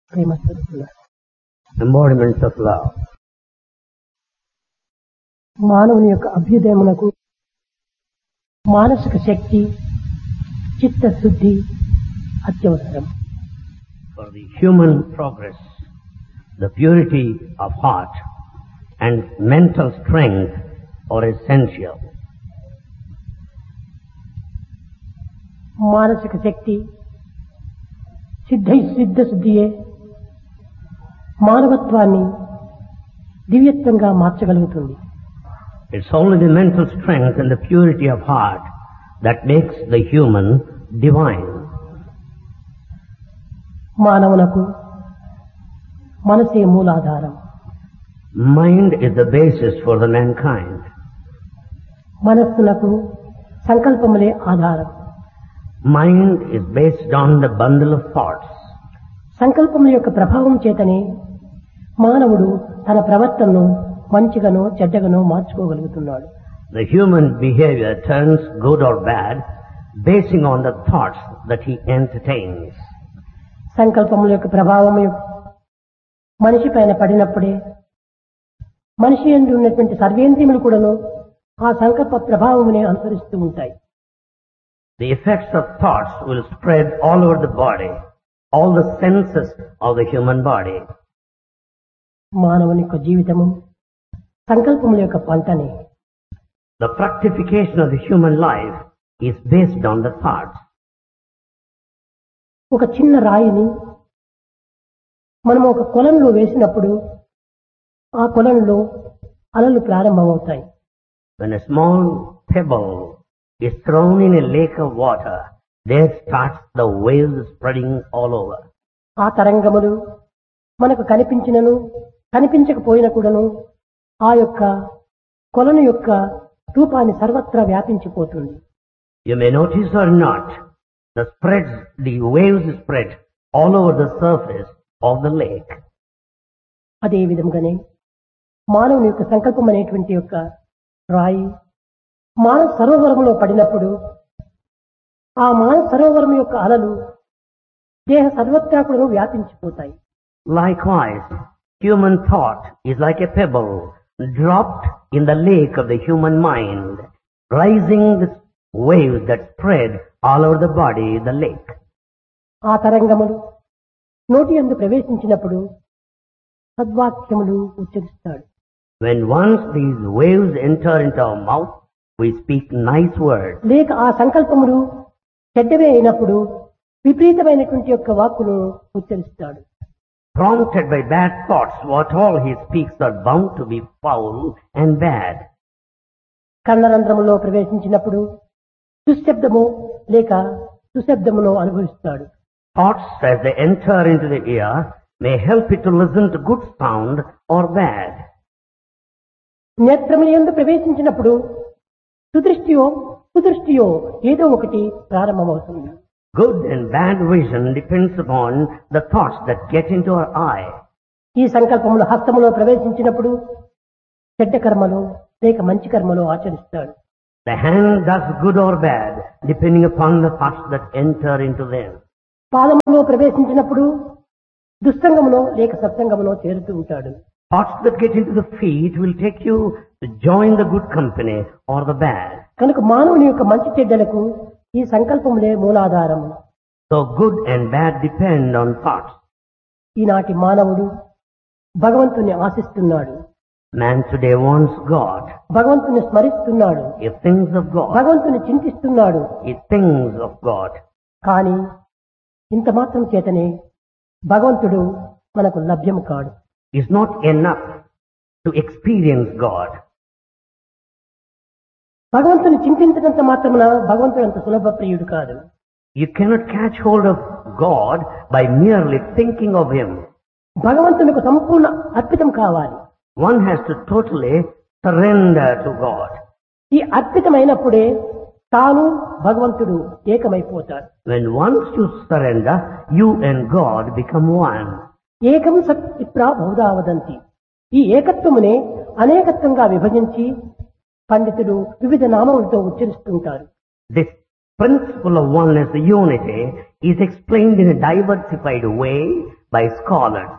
ప్రేమ స్వరూపులారా. embodiments of love. మానవుని యొక్క అభ్యుదయమునకు మానసిక శక్తి చిత్తశుద్ధి అత్యవసరం For the human progress, the purity of heart and mental strength are essential. మానసిక శక్తి సిద్ధ సిద్ధ శుద్ధియే మానవత్వాన్ని దివ్యత్వంగా మార్చగలుగుతుంది It's only the mental strength and the purity of heart that makes the human divine. మానవునకు మనసే మూలాధారం Mind is the basis for the mankind. మనస్సునకు సంకల్పములే ఆధారం Mind is based on the bundle of thoughts. సంకల్పముల యొక్క ప్రభావం చేతనే మానవుడు తన ప్రవర్తనను మంచిగానో చెడ్డగానో మార్చుకోగలుగుతున్నాడు The human behavior turns good or bad basing on the thoughts that he entertains. సంకల్పముల యొక్క ప్రభావం మనిషి పైన పడినప్పుడే మనిషి ఎందు ఉన్నటువంటి సర్వేంద్రియములు కూడాను ఆ సంకల్ప ప్రభావమునే అనుసరిస్తూ ఉంటాయి The effects of thoughts will spread all over the body, all the senses of the human body. మానవుని యొక్క జీవితము సంకల్పముల యొక్క పంటనే The fructification of the human life is based on the thoughts. ఒక చిన్న రాయిని మనం ఒక కొలంలో వేసినప్పుడు ఆ కొలంలో అలలు ప్రారంభమవుతాయి When a small pebble is thrown in a lake of water, there starts the waves spreading all over. ఆ తరంగములు మనకు కనిపించినను కనిపించకపోయినా కూడాను ఆ యొక్క కొలను యొక్క రూపాన్ని సర్వత్రా వ్యాపించిపోతుంది You may notice or not, the spreads, the waves spread all over the surface of the lake. అదే విధంగానే మానవుని యొక్క సంకల్పం అనేటువంటి యొక్క రాయి మానవ సరోవరంలో పడినప్పుడు ఆ మానవ సరోవరం యొక్క అలలు దేహ సర్వత్రా కూడా వ్యాపించిపోతాయి Likewise, human thought is like a pebble dropped in the lake of the human mind, rising the waves that spread all over the body, the lake. ఆ తరంగములు నోటి అందు ప్రవేశించినప్పుడు సద్వాక్యములు ఉచ్చరిస్తాడు When once these waves enter into our mouth, we speak nice words. లేక ఆ సంకల్పములు చెడ్డవే అయినప్పుడు విపరీతమైనటువంటి యొక్క వాక్కును ఉచ్చరిస్తాడు Prompted by bad thoughts, what all he speaks are bound to be foul and bad. కర్ణరంధ్రములో ప్రవేశించినప్పుడు దుశ్శబ్దము లేక సుశబ్దమును అనుభవిస్తాడు Thoughts as they enter into the ear may help it to listen to good sound or bad. నేత్రముల యందు ప్రవేశించినప్పుడు సుదృష్టియో కుదృష్టియో ఏదో ఒకటి ప్రారంభమవుతుంది Good and bad vision depends upon the thoughts that get into our eye. ఈ సంకల్పములు హస్తములో ప్రవేశించినప్పుడు చెడ్డ కర్మలు లేక మంచి కర్మలు ఆచరిస్తాడు The hand does good or bad depending upon the thoughts that enter into them. పాదములో ప్రవేశించినప్పుడు దుస్సంగమునో లేక సత్సంగమునో చేరుతూ ఉంటాడు Thoughts that get into the feet will take you to join the good company or the bad. కనుక మానవుని యొక్క మంచి చెడ్డలకు ఈ సంకల్పములే మూలాధారము So good and bad depend on thoughts. ఈనాటి మానవుడు భగవంతుని ఆశిస్తున్నాడు Man today wants God. భగవంతుని స్మరిస్తున్నాడు He thinks of God. భగవంతుని చింతిస్తున్నాడు He thinks of God. కానీ ఇంత మాత్రం చేతనే భగవంతుడు మనకు లభ్యము కాడు It's not enough to experience God. భగవంతుని చింతించినంత మాత్రమున భగవంతుడు అంత సులభ ప్రియుడు కాదు You cannot catch hold of God by merely thinking of Him. భగవంతునికి సంపూర్ణ అర్పితం కావాలి One has to totally surrender to God. ఈ అర్పితమైనప్పుడే తాను భగవంతుడు ఏకమైపోతాడు When once you surrender, you and God become one. ఏకం సత్ విప్రా బహుదావదంతి ఈ ఏకత్వమునే అనేకత్వంగా విభజించి పండితులు వివిధ నామములతో ఉచ్చరిస్తుంటారు This principle of oneness, the unity, is explained in a diversified way by scholars.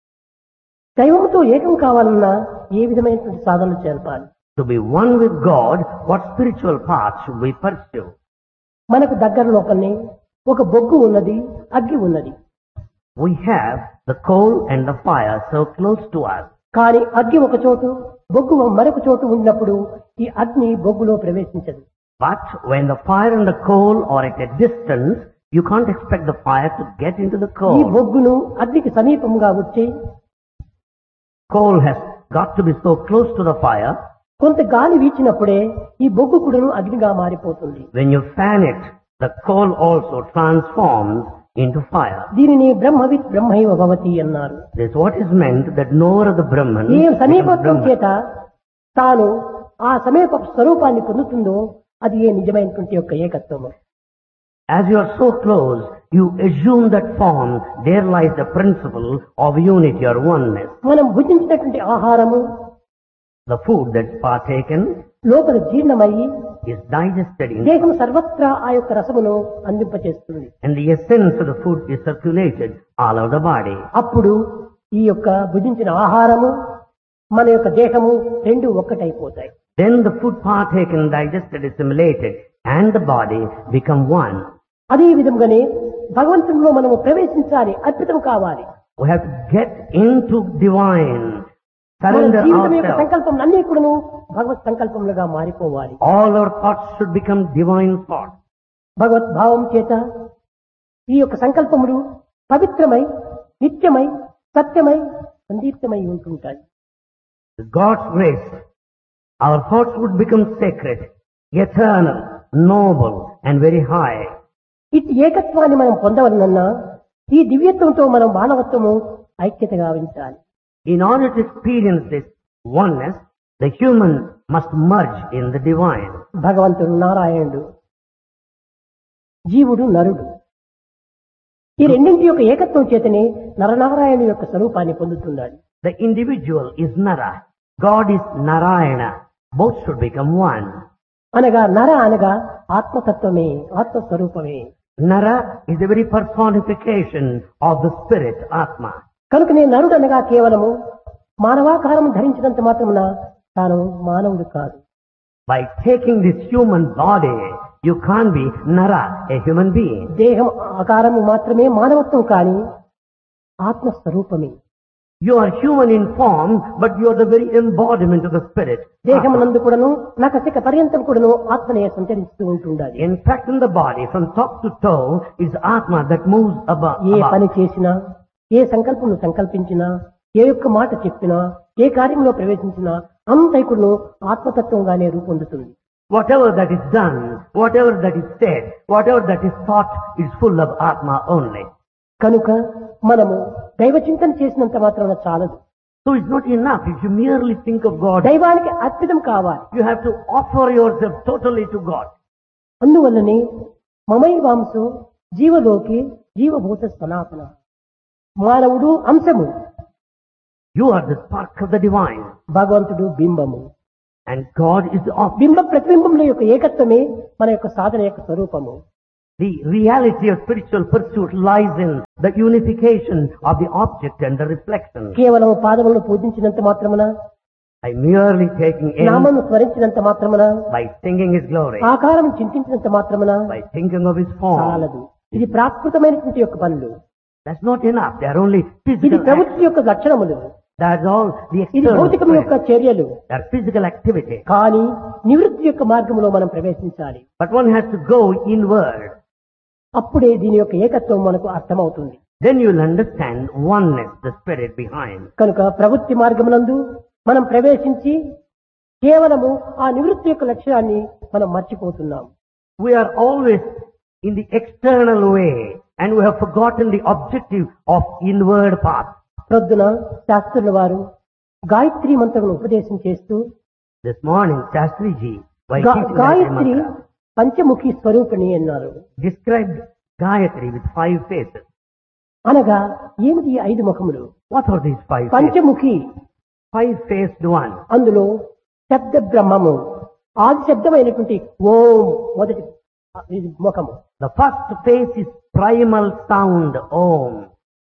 దైవంతో ఏకం కావాలన్నా ఏ విధమైనటువంటి సాధనలు చేర్పాలి To be one with God, what spiritual path should we pursue? మనకు దగ్గర లోపలనే ఒక బొగ్గు ఉన్నది అగ్గి ఉన్నది We have the coal and the fire so close to us. కానీ అగ్గి ఒక చోటు బొగ్గు మరొక చోటు ఉన్నప్పుడు ఈ అగ్ని బొగ్గులో ప్రవేశించదు But when the fire and the coal are at a distance, you can't expect the fire to get into the ఈ coal. బొగ్గును అగ్నికి సమీపంగా వచ్చి Coal has got to be so close to the fire. కొంత గాలి వీచినప్పుడే ఈ బొగ్గు కూడాను అగ్నిగా మారిపోతుంది When you fan it, the coal also transforms into fire. దీనిని బ్రహ్మవిత్ బ్రహ్మైవ భవతి అన్నారు This is what is meant that knower of the Brahman A becomes సమీపత్వం Brahman. చేత తాను ఆ సమీప స్వరూపాన్ని పొందుతుందో అది ఏ నిజమైనటువంటి యొక్క ఏకత్వము As you are so close, you assume that form, there lies the principle of unity or oneness. మనం భుజించినటువంటి ఆహారము The food that's partaken లోపల జీర్ణమయ్యి is digested in దేహం సర్వత్రా ఆ యొక్క రసమును అందింపచేస్తుంది and the essence of the food is circulated all over the body. అప్పుడు ఈ యొక్క భుజించిన ఆహారము మన యొక్క దేహము రెండు ఒక్కటైపోతాయి Then the food partaken, digested, assimilated and the body become one. అదే విధంగానే భగవంతునిలో మనము ప్రవేశించాలి అర్పితం కావాలి We have to get into divine, మన surrender జీవితం యొక్క ourselves. సంకల్పం అన్ని కూడాను భగవత్ సంకల్పములుగా మారిపోవాలి All our thoughts should become divine thoughts. భగవత్ భావం చేత ఈ యొక్క సంకల్పములు పవిత్రమై నిత్యమై సత్యమై సందీప్తమై ఉంటుంటాయి With God's grace, our thoughts would become sacred, eternal, noble, and very high. ఇటు ఏకత్వాన్ని మనం పొందవలనన్నా ఈ దివ్యత్వంతో మనం మానవత్వము ఐక్యత గావించాలి In order to experience this oneness, the human must merge in the divine. భగవంతుడు నారాయణుడు జీవుడు నరుడు ఈ రెండింటి యొక్క ఏకత్వం చేతనే నరనారాయణ యొక్క స్వరూపాన్ని పొందుతున్నాడు The individual is Nara. God is Narayana. Both should become one. అనగా నర అనగా ఆత్మతత్వమే ఆత్మస్వరూపమే Nara is the very personification of the spirit, Atma. కనుకనే నరుడు అనగా కేవలము మానవాకారం ధరించినంత మాత్రమున తాను మానవుడు కాదు By taking this human body, you can't be Nara, a human being. దేహం ఆకారము మాత్రమే మానవత్వం కాని ఆత్మస్వరూపమే You are human in form, but you are the very embodiment of the spirit. Atma. దేహమునందు కూడాను నకసిక పర్యంతం కూడాను ఆత్మనే సంచరిస్తూ ఉంటుండాలి In fact, in the body, from top to toe, is Atma that moves above. A above. పని చేసినా ఏ సంకల్పం సంకల్పించినా ఏ యొక్క మాట చెప్పినా ఏ కార్యంలో ప్రవేశించినా అంతైకుడును ఆత్మతత్వంగానే రూపొందుతుంది Whatever that is done, whatever that is said, whatever that is thought is full of Atma only. కనుక మనము దైవ చింతన చేసినంత మాత్రాన చాలదు So it's not enough if you merely think of God. దైవానికి అర్పితం కావాలి You have to offer yourself totally to God. అందువల్లనే మమై వాంశం జీవలోకి జీవభూత సనాతన మానవుడు అంశము You are the spark of the divine. భగవంతుడు బింబము And God is the object. బింబ ప్రతిబింబముల యొక్క ఏకత్వమే మన యొక్క సాధన యొక్క స్వరూపము The reality of spiritual pursuit lies in the unification of the object and the reflection. కేవలం పాదములను పూజించినంత మాత్రమున By merely taking in, నామను స్మరించినంత మాత్రమున by singing His glory, ఆకారం చింతించినంత మాత్రమున by thinking of His form. చాలదు ఇది ప్రాకృతమైనటువంటి యొక్క పనులు That's not enough. They are only ఇది physical acts. ప్రవృత్తి యొక్క లక్షణములు That's all the ఇది external. భౌతికం యొక్క strength. చర్యలు They are physical activity. కానీ నివృత్తి యొక్క మార్గంలో మనం ప్రవేశించాలి But one has to go inward. అప్పుడే దీని యొక్క ఏకత్వం మనకు అర్థమవుతుంది Then you will understand oneness, the spirit behind. కనుక ప్రవృత్తి మార్గమునందు మనం ప్రవేశించి కేవలము ఆ నివృత్తి యొక్క లక్ష్యాన్ని మనం మర్చిపోతున్నాం We are always in the external way and we have forgotten the objective of inward path. ప్రొద్దున శాస్త్రుల వారు గాయత్రి మంత్రమును ఉపదేశం చేస్తూ This morning, Shastri Ji, while గా- teaching Gayatri Gayatri Mantra, Panchamukhi స్వరూపిణి అన్నారు described Gayatri with five faces. అనగా ఏమిటి ఈ ఐదు ముఖములు What are these five faces? Panchamukhi Five-faced one. అందులో శబ్ద బ్రహ్మము ఆది శబ్దమైనటువంటి ఓం మొదటి ఇది ముఖము The first face is primal sound, Om.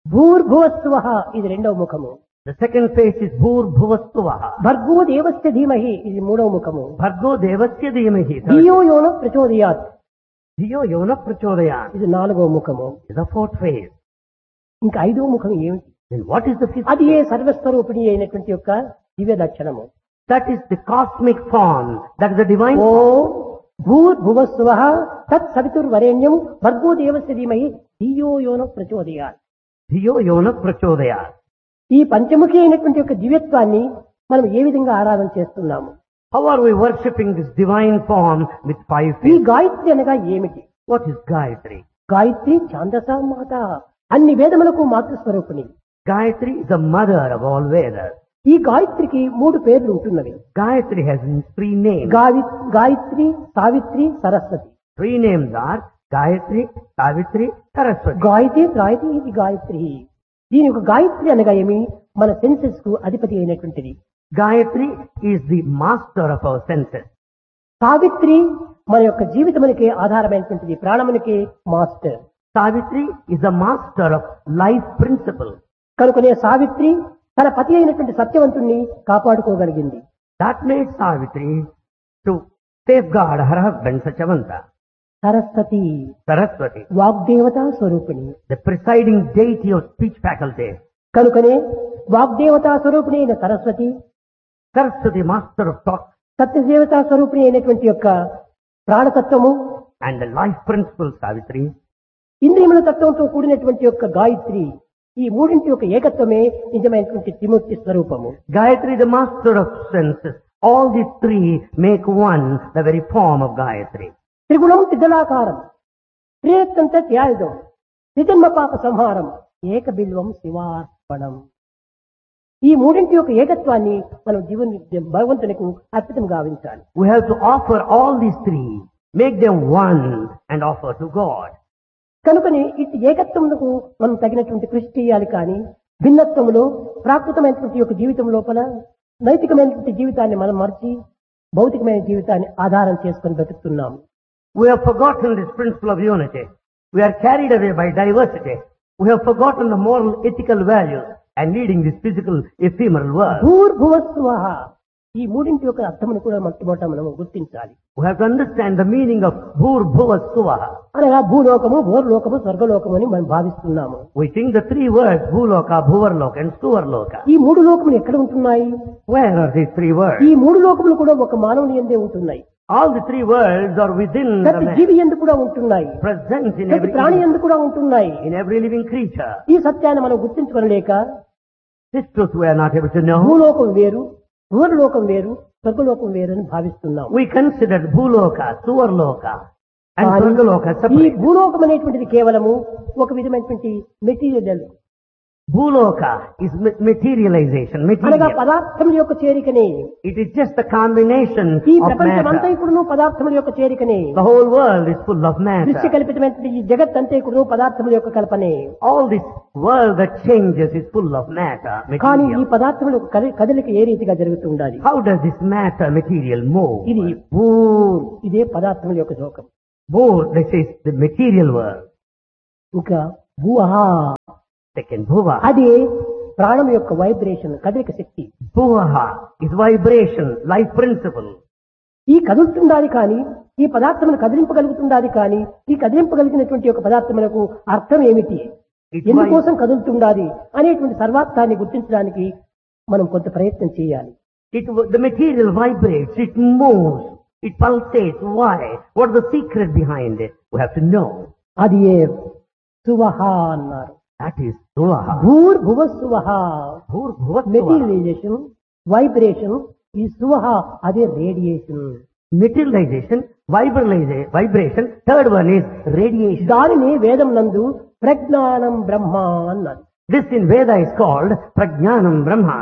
భూర్భువస్వ ఇది రెండవ ముఖము The second face is Bhur Bhuvastvaha. భర్గో దేవస్య ధీమహి ఇది మూడవ ముఖము Bhargo Devasya Dhimahi. Third. ధియో యోన ప్రచోదయాత్ Dhiyo Yona Prachodayat ఇది నాలుగవ ముఖము is the fourth face. ఇంకా ఐదవ ముఖం ఏమిటి Then what is the fifth అది ఏ face? సర్వస్వరూపిణి అయినటువంటి యొక్క దివ్య లక్షణము That is the cosmic form. That is the divine oh form. భూర్భువస్వ తత్ సవితుర్వరేణ్యం భర్గో దేవస్య ధీమహి ధియో యోన ప్రచోదయాత్ Dhiyo Yona Prachodayat. ఈ పంచముఖి అయినటువంటి యొక్క దివ్యత్వాన్ని మనం ఏ విధంగా ఆరాధన చేస్తున్నాము How are we worshipping this divine form with five ఈ faces? గాయత్రి అనగా ఏమిటి What is Gayatri? గాయత్రి ఛాందస మాత అన్ని వేదములకు మాతృస్వరూపిణి Gayatri is the mother of all Vedas. ఈ గాయత్రికి మూడు పేర్లు ఉంటున్నవి Gayatri has three names. గావి Gayatri Savitri Saraswati Three names are Gayatri, Savitri, Saraswati. Gayatri త్రాయతి ఇది గాయత్రి దీని యొక్క గాయత్రి అనగా ఏమి మన సెన్సెస్ కు అధిపతి అయినటువంటిది Gayatri is the master of our senses. Savitri మన యొక్క జీవితమునికి ఆధారమైనటువంటిది ప్రాణమునికి master Savitri is the master of life principle. కనుకనే సావిత్రి తన పతి అయినటువంటి సత్యవంతుణ్ణి కాపాడుకోగలిగింది That made Savitri to safeguard her husband Sachavanta. Saraswati Saraswati, వాగ్దేవతా స్వరూపిణి the presiding deity of speech faculty. కనుకనే వాగ్దేవతా స్వరూపిణి అయిన Saraswati Saraswati, master of talk సత్యదేవతా స్వరూపిణి అయినటువంటి యొక్క ప్రాణతత్వము and the life principle Savitri. ఇంద్రియముల తత్వంతో కూడినటువంటి యొక్క గాయత్రి ఈ మూడింటి యొక్క ఏకత్వమే నిజమైనటువంటి త్రిమూర్తి స్వరూపము Gayatri, the master of senses. All these three make one, the very form of Gayatri. త్రిగుణం త్రిదళాకారం త్రిరత్నంత త్యాయుధం త్రిజన్మ పాప సంహారం ఏక బిల్వం శివార్పణం ఈ మూడింటి యొక్క ఏకత్వాన్ని మనం జీవన్ భగవంతునికి అర్పితం గావించాలి We have to offer all these three, make them one and offer to God. కనుకని ఇటు ఏకత్వములకు మనం తగినటువంటి కృషి చేయాలి కానీ భిన్నత్వములో ప్రాకృతమైనటువంటి యొక్క జీవితం లోపల నైతికమైనటువంటి జీవితాన్ని మనం మర్చి భౌతికమైన జీవితాన్ని ఆధారం చేసుకొని బతుకుతున్నాం We have forgotten this principle of unity. We are carried away by diversity. We have forgotten the moral, ethical values and leading this physical, ephemeral world. భూర్భువస్వ ఈ మూడింటి యొక్క అర్థమును కూడా మొట్టమొదట మనం గుర్తించాలి We have to understand the meaning of Bhur Bhuva Suvaha. అనగా భూలోకము భూర్లోకము స్వర్గలోకము అని మనం భావిస్తున్నాము We think the three words, Bhuloka, Bhuvarloka and Suvarloka. ఈ మూడు లోకములు ఎక్కడ ఉంటున్నాయి Where are these three words? ఈ మూడు లోకములు కూడా ఒక మానవుని ఎందే ఉంటున్నాయి All the three words are within the ప్రతి man, జీవి ఎందు కూడా ఉంటున్నాయి present in ప్రతి every, ప్రాణి ఎందు కూడా ఉంటున్నాయి in every living creature. ఈ సత్యాన్ని మనం గుర్తించుకోలేక This truth we are not able to know. భూలోకం వేరు భూలోకం వేరు స్వర్గలోకం వేరు అని భావిస్తున్నాం We considered Bhuloka, Suvarloka and కానీ Swargaloka ఈ separate. భూలోకం అనేటువంటిది కేవలము ఒక విధమైనటువంటి material Bhuloka is ma- materialization, అనగా material. పదార్థముల యొక్క చేరికనే It is just the combination ఈ of ప్రపంచం అంతా matter. ఇప్పుడు పదార్థముల యొక్క చేరికనే The whole world is full of దృశ్య matter. కల్పితమైనటువంటి ఈ జగత్ అంతా ఇప్పుడు పదార్థముల యొక్క కల్పనే All this world that changes is full of matter, కానీ ఈ material. పదార్థముల యొక్క కది- కదలిక ఏ రీతిగా జరుగుతుండాలి How does this matter material move? ఇది భూర్ ఇదే పదార్థముల యొక్క లోకం Both, this is the material world. ఇంకా భూహా Second, Bhuva. అది ప్రాణం యొక్క వైబ్రేషన్ కదలిక శక్తి Bhuvaha is vibration, life principle. ఈ కదులుతుండాలి కానీ ఈ పదార్థమును కదిలింపగలుగుతుండాలి కానీ ఈ కదిలింపగలిగినటువంటి యొక్క పదార్థములకు అర్థం ఏమిటి It ఎందుకోసం కదులుతుండాలి అనేటువంటి సర్వార్థాన్ని గుర్తించడానికి మనం కొంత ప్రయత్నం చేయాలి It, the material vibrates, it moves, it pulsates. Why? What is the secret behind it? We have to know. అది ఏ సువహ అన్నారు That is Suvaha. భూర్ భువ సువహ Bhur Bhuva Suvaha. Materialization vibration ఈ సువహ అదే radiation Materialization, vibralization, vibration. Third one is radiation. దానిని వేదం నందు ప్రజ్ఞానం బ్రహ్మ అన్నారు This in Veda is called Prajnanam Brahma.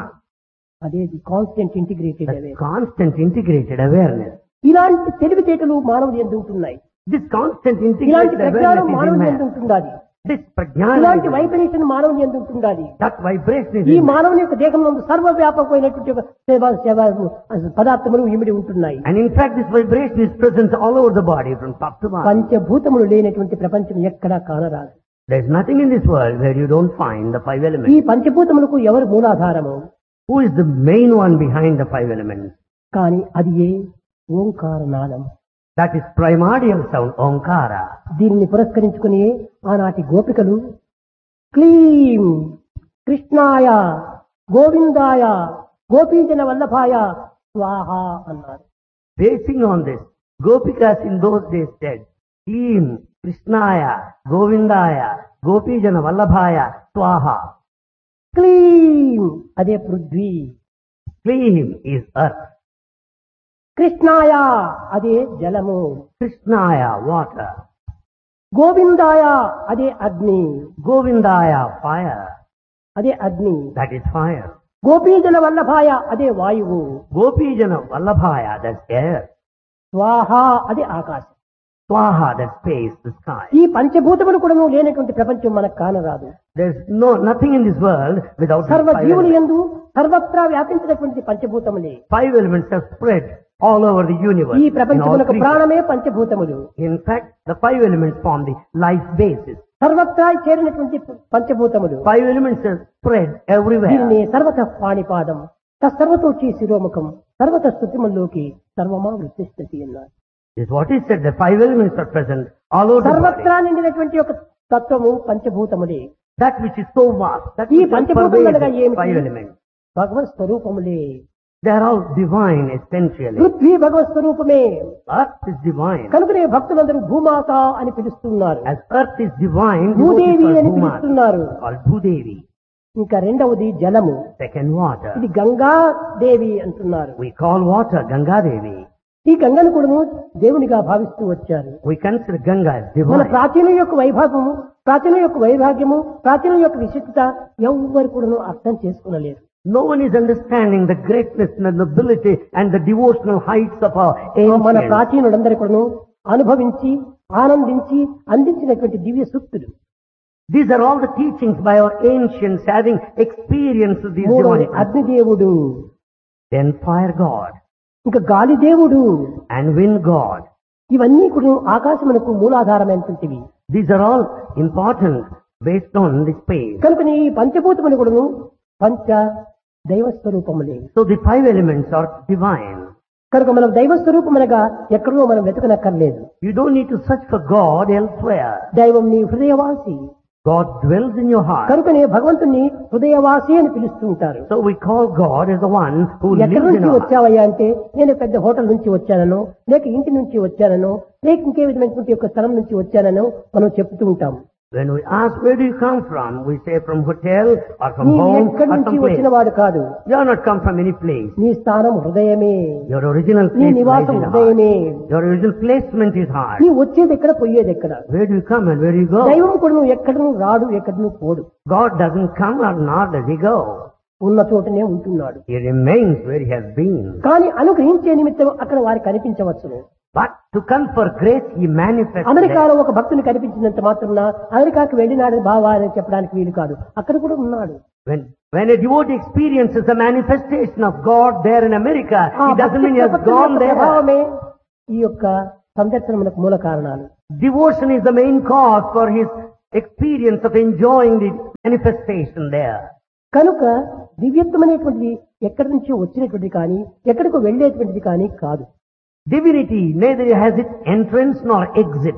అదే కాన్స్టెంట్ ఇంటిగ్రేటెడ్ The అవే constant integrated awareness. ఇలాంటి తెలివితేటలు మానవుడు ఎందు ఉంటున్నాయి This constant ఇలాంటి integrated ప్రజ్ఞానం awareness is in మానవుని ఎందు man. ఉంటుండాలి This prajnana, ఇలాంటి is- వైబ్రేషన్ మానవుని ఎందు ఉంటుండాలి that vibration is ఈ in man. మానవుని యొక్క దేహం నందు సర్వవ్యాపకమైనటువంటి ఒక సేవ- సేవ- పదార్థములు ఇమిడి ఉంటున్నాయి And in fact, this vibration is present all over the body from top to bottom. పంచభూతములు లేనటువంటి ప్రపంచం ఎక్కడా కానరాదు There's nothing in this world where you don't find the five ఈ elements. పంచభూతములకు ఎవరు మూలాధారము Who is the main one behind the five elements? కానీ అది ఏ ఓంకార నాదం That is primordial sound, Omkara. దీనిని పురస్కరించుకుని ఆనాటి గోపికలు క్లీం కృష్ణాయ గోవిందాయ గోపీజన వల్లభాయ స్వాహ అన్నారు Basing on this, Gopikas in those days said, Clean, Krishnaya, Govindaya, Gopijana Vallabhaya, Swaha. క్లీం అదే పృథ్వీ Clean is earth. కృష్ణాయ అదే జలము Krishnaya, water. గోవిందాయ అదే అగ్ని Govindaya, fire. అదే అగ్ని That is fire. గోపీజన వల్లభాయ అదే వాయువు Gopijana Vallabhaya, that's air. స్వాహ అదే ఆకాశం Swaha, that's space, the sky. ఈ పంచభూతములు కూడా లేనటువంటి ప్రపంచం మనకు కానరాదు There's no nothing in this world without these సర్వ five జీవులు elements. ఎందు సర్వత్రా వ్యాపించినటువంటి పంచభూతములే Five elements have spread all over the universe. ఈ in all ప్రపంచమునకు creatures. ప్రాణమే పంచభూతములు In fact, the five elements form the life basis. సర్వత్రా చేరినటువంటి పంచభూతములు Five elements are spread everywhere. దీనిని సర్వత పాణిపాదం తత్సర్వతోచి శిరోముఖం సర్వత స్థుతిముల్లోకి సర్వమా వృత్తిస్థితి అన్నారు This is what is said. The five elements are present all over the body. సర్వత్రా నిండినటువంటి ఒక తత్వము పంచభూతములే That which is so vast, that ఈ which is పంచభూతములు అనగా pervasive, ఏమిటి? five elements. Bhagwat స్వరూపములే They are all divine essentially. Prithvi భగవత్ స్వరూపమే Earth is divine. కనుకనే భక్తులందరూ భూమాత అని పిలుస్తున్నారు As earth is divine, Bhudevi devotees అని call Bhuma, పిలుస్తున్నారు called Bhudevi. ఇంకా రెండవది జలము Second water. ఇది గంగా దేవి అంటున్నారు We call water Ganga Devi. ఈ గంగను కూడాను దేవునిగా భావిస్తూ వచ్చారు We consider Ganga as మన divine. ప్రాచీన యొక్క వైభాగము ప్రాచీన యొక్క వైభాగ్యము ప్రాచీన యొక్క విశిష్టత ఎవ్వరు కూడాను అర్థం చేసుకునలేరు No one is understanding the greatness and the nobility and the devotional heights of our మన ancients. ప్రాచీనులందరూ కూడాను అనుభవించి ఆనందించి అందించినటువంటి దివ్య సూక్తులు These are all the teachings by our ancients having experienced these మూడవది divine. అగ్నిదేవుడు Then fire God ఇంకా గాలి దేవుడు and wind God. ఇవన్నీ కూడా ఆకాశమునకు మూలాధారమైనటువంటివి These are all important based on the space. కనుక ఈ పంచభూతములు కూడాను పంచ దైవ స్వరూపములే So the five elements are divine. కనుక మనం దైవ స్వరూపమనగా ఎక్కడో మనం వెతకనక్కర్లేదు You don't need to search for God elsewhere. దైవం నీ హృదయవాసి God dwells in your heart. కనుకనే భగవంతుణ్ణి హృదయవాసి అని పిలుస్తూ ఉంటారు So we call God as the one who ఎక్కడి lives in నుంచి our heart. వచ్చావయ్యా అంటే నేను పెద్ద హోటల్ నుంచి వచ్చానను లేక ఇంటి నుంచి వచ్చానను లేక ఇంకే విధమైనటువంటి యొక్క స్థలం నుంచి వచ్చానను మనం చెప్తూ ఉంటాం When we ask where do you come from, we say from hotel or from నీవు home ఎక్కడి or నుంచి some place. వచ్చిన వాడు కాదు You are not come from any place. నీ స్థానం హృదయమే Your original నీ place lies నివాసం in the heart. హృదయమే Your original placement is heart. నీ వచ్చేది ఎక్కడ పోయేది ఎక్కడ Where do you come and where do you go? దైవం కూడా నువ్వు ఎక్కడను రాడు ఎక్కడను పోడు God doesn't come or nor does he go. ఉన్న చోటనే ఉంటున్నాడు He remains where he has been. కానీ అనుగ్రహించే నిమిత్తం అక్కడ వారికి కనిపించవచ్చును But to confer grace, he manifests. there. అమెరికాలో ఒక భక్తుని కనిపించినంత మాత్రం అమెరికాకు వెళ్ళినాడు బావా అని చెప్పడానికి వీలు కాదు అక్కడ కూడా ఉన్నాడు When, when a devotee experiences a manifestation of God there in America, ఆ it doesn't భక్తి mean he has ప్రపత్తుల gone యొక్క there. ప్రభావమే ఈ యొక్క సందర్శనములకు మూల కారణాలు Devotion is the main cause for his experience of enjoying the manifestation there. కనుక దివ్యత్వం అనేటువంటిది ఎక్కడి నుంచో వచ్చినటువంటిది కానీ ఎక్కడికో వెళ్ళేటువంటిది కానీ కాదు Divinity neither has its entrance nor exit.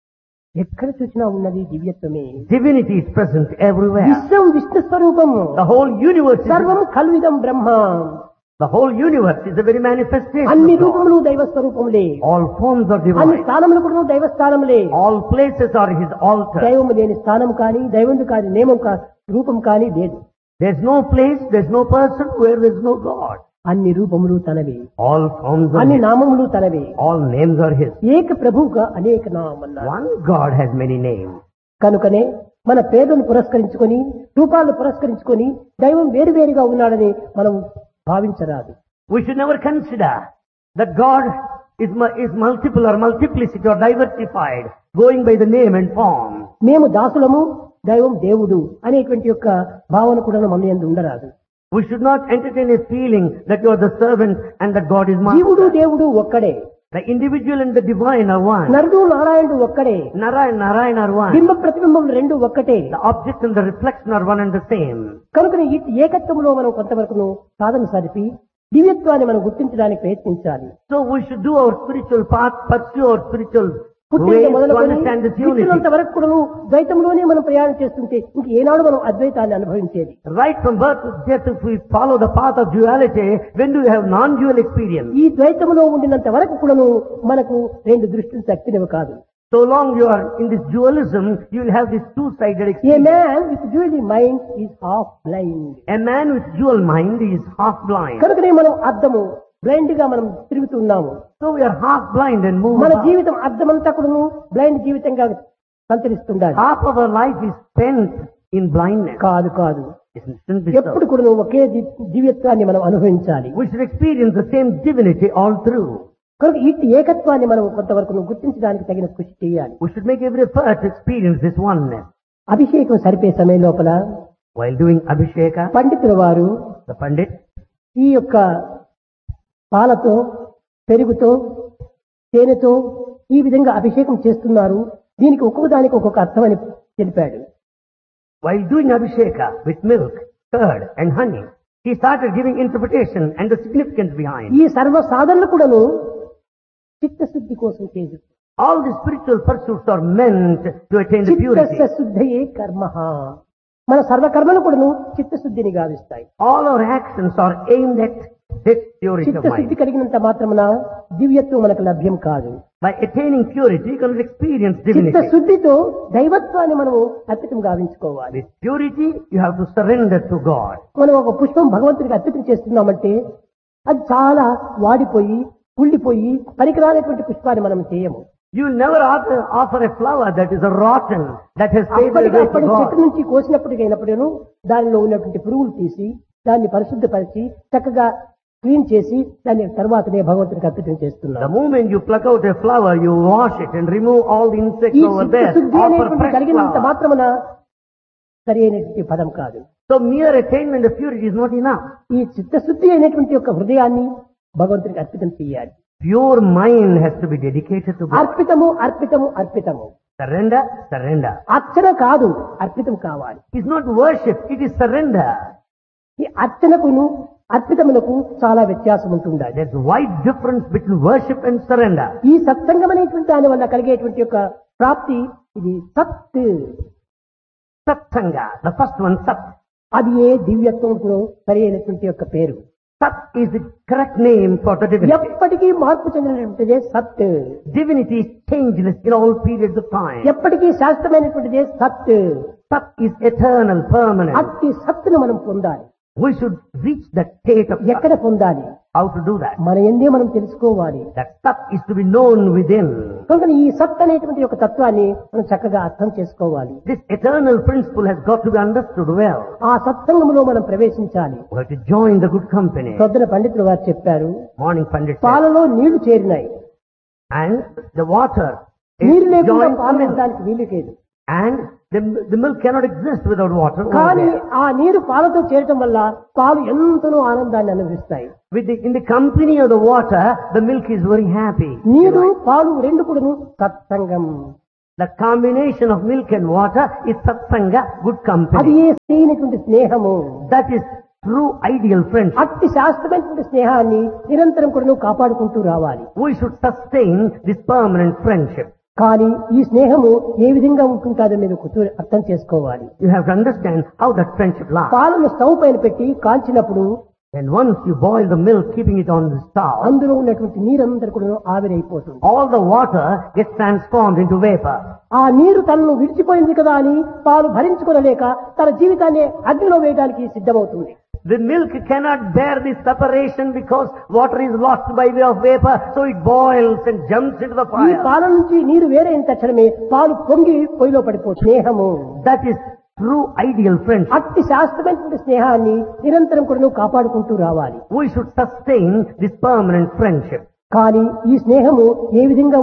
ఎక్కడ చూసినా ఉన్నది దివ్యత్వమే Divinity is present everywhere. విశ్వం విష్ణు స్వరూపము The whole universe is, సర్వం కల్విదం బ్రహ్మ the whole universe is a very manifestation అన్ని of God. రూపములు దైవ స్వరూపములే All forms are అన్ని divine. స్థానములు కూడా దైవ స్థానములే All places are his altar. దైవము లేని స్థానం కానీ దైవము కాని నియమం కా రూపం కానీ లేదు There's no place, there's no person where there's no God. అన్ని రూపములు తనవే All forms are అన్ని his. నామములు తనవే All names are his. ఏక ప్రభువుగా అనేక నామన్నారు One God has many names. కనుకనే మన పేర్లను పురస్కరించుకొని రూపాలను పురస్కరించుకొని దైవం వేరువేరుగా ఉన్నాడని మనం భావించరాదు We should never consider that God is, mu- is multiple or multiplicity or diversified, going by the name and form. మేము దాసులము దైవం దేవుడు అనేటువంటి యొక్క భావన కూడా మన యందు ఉండరాదు We should not entertain a feeling that you are the servant and that God is జీవుడు master. దేవుడు ఒక్కడే The individual and the divine are one. నరుడు నారాయణుడు ఒక్కడే Narayana, Narayana are one. బింబ ప్రతిబింబం రెండు ఒక్కటే The object and the reflection are one and the same. కనుక ఈ ఏకత్వంలో మనం కొంతవరకు సాధన సరిపి దివ్యత్వాన్ని మనం గుర్తించడానికి ప్రయత్నించాలి So we should do our spiritual path, pursue our spiritual పుట్టిన ways to మొదలుకొని understand this unity. పుట్టినంత వరకు కూడా ద్వైతంలోనే మనం ప్రయాణం చేస్తుంటే ఇంక ఏనాడు మనం అద్వైతాన్ని అనుభవించేది Right from birth to death, if we follow the path of duality, when do we have non-dual experience? ఈ ద్వైతంలో ఉండినంత వరకు కూడాను మనకు రెండు దృష్టిలు శక్తినివి కాదు So long you are in this dualism, you will have this two-sided a experience. Man with dually mind is half blind A man with dual mind is half blind. కనుకనే మనం అర్థము blind గా మనం తిరుగుతున్నాము So we are half blind and move మన about. జీవితం అర్థమంతా కూడాను blind జీవితంగా సంచరిస్తుండాలి Half of our life is spent in blindness. కాదు కాదు Isn't shouldn't be ఎప్పుడు so. కూడా ఒకే ది- దివ్యత్వాన్ని మనం అనుభవించాలి We should experience the same divinity all through. కనుక ఇట్టి ఏకత్వాన్ని మనం కొంతవరకు గుర్తించడానికి తగిన కృషి చేయాలి We should make every effort to experience this oneness. అభిషేకం సరిపే సమయం లోపల While doing Abhisheka, పండితుల వారు the Pandit ఈ యొక్క పాలతో పెరుగుతో తేనెతో ఈ విధంగా అభిషేకం చేస్తున్నారు దీనికి ఒక్కొక్క దానికి ఒక్కొక్క అర్థం అని తెలిపాడు While doing Abhisheka with milk, curd and honey, he started giving interpretation and the significance behind. ఈ సర్వ సాధనలు కూడాను చిత్తశుద్ధి కోసం చేసి All the spiritual pursuits are meant to attain the చిత్తస్య purity. శుద్ధయే కర్మ మన సర్వకర్మలు కూడాను చిత్తశుద్ధిని గావిస్తాయి All our actions are aimed at this purity of చిత్తశుద్ధి mind. కలిగినంత మాత్రమున దివ్యత్వం మనకు లభ్యం కాదు By attaining purity, you can experience divinity. చిత్తశుద్ధితో దైవత్వాన్ని మనము అర్పితం గావించుకోవాలి With purity, you have to surrender to God. మనం ఒక పుష్పం భగవంతుడికి అర్పితం చేస్తున్నామంటే అది చాలా వాడిపోయి కుళ్ళిపోయి పనికిరానటువంటి పుష్పాన్ని మనం చేయము You will never offer, offer a flower that is rotten, that has faded అప్పటికి away to అప్పటి చెట్టు God. నుంచి కోసినప్పటికైనప్పుడేను దానిలో ఉన్నటువంటి పురుగులు తీసి దాన్ని పరిశుద్ధపరిచి చక్కగా క్లీన్ చేసి దాని తర్వాతనే భగవంతుడికి అర్పితం The చేస్తున్నాం moment you pluck out a flower, you wash it and remove all the insects ఈ over there. శుద్ధి Offer అనేటువంటి fresh కలిగినంత flower. మాత్రమున సరి అయినటువంటి పదం కాదు So mere attainment of purity is not enough. ఈ చిత్తశుద్ధి అయినటువంటి యొక్క హృదయాన్ని భగవంతుడికి అర్పితం చేయాలి Pure mind has to be dedicated to God. అర్పితము అర్పితము అర్పితము Surrender, surrender. అర్చన కాదు అర్పితం కావాలి It's not worship, it is surrender. ఈ అర్చనకును అర్పితములకు చాలా వ్యత్యాసం ఉంటుండాలి There's wide difference between worship and surrender. ఈ సత్సంగం అనేటువంటి దాని వల్ల కలిగేటువంటి యొక్క ప్రాప్తి ఇది సత్ Satsanga, the first one, Sat. అది ఏ దివ్యత్వంకు సరి అయినటువంటి యొక్క పేరు Sat is the correct name for the divinity. ఎప్పటికీ మార్పు చెందినటువంటిదే సత్ Divinity is changeless in all periods of time. ఎప్పటికీ శాస్త్రమైనటువంటిదే సత్ Sat is eternal, permanent. అట్టి సత్తును మనం పొందాలి We should reach that state of Sat. ఎక్కడ పొందాలి How to do that? మన ఎందే మనం తెలుసుకోవాలి That Sat is to be known within. కనుక ఈ సత్ అనేటువంటి ఒక తత్వాన్ని మనం చక్కగా అర్థం చేసుకోవాలి This eternal principle has got to be understood well. ఆ సత్సంగంలో మనం ప్రవేశించాలి We have to join the good company. ప్రొద్దున పండితులు వారు చెప్పారు Morning Pandit said. పాలలో నీళ్లు చేరినాయి And the water నీళ్లు is లేకుండా joined to పాలు milk. ఉండడానికి వీలు లేదు And the, the milk cannot exist without water. over కానీ there. ఆ నీరు పాలతో చేరటం వల్ల పాలు ఎంతనో ఆనందాన్ని అనుభవిస్తాయి With the, in the company of the water, the milk is very happy. నీరు పాలు రెండు కూడాను సత్సంగం The combination of milk and water is satsanga, good అది company. ఏ అయినటువంటి స్నేహము That is true ideal friendship. అట్టి శాస్త్రమైనటువంటి స్నేహాన్ని నిరంతరం కూడా కాపాడుకుంటూ రావాలి We should sustain this permanent friendship. కానీ ఈ స్నేహము ఏ విధంగా ఉంటుందో మీరు కూర్చొని అర్థం చేసుకోవాలి You have to understand how that friendship lasts. పాలను స్టవ్ పైన పెట్టి కాల్చినప్పుడు And once you boil the milk, keeping it on the stove, అందులో ఉన్నటువంటి నీరందరూ కూడా ఆవిరైపోతుంది all the water gets transformed into vapor. ఆ నీరు తనను విడిచిపోయింది కదా అని పాలు భరించుకోలేక తన జీవితాన్ని అగ్నిలో వేయడానికి సిద్ధమవుతుంది The milk cannot bear this separation because water is lost by way of vapor, so it boils and jumps into the ఈ fire. పాల నుంచి నీరు వేరైన తక్షణమే పాలు పొంగి పొయ్యిలో పడిపోతుంది స్నేహము That is true ideal friendship. అట్టి శాస్త్రమైనటువంటి స్నేహాన్ని నిరంతరం కూడా నువ్వు కాపాడుకుంటూ రావాలి We should sustain this permanent friendship. కానీ ఈ స్నేహము ఏ విధంగా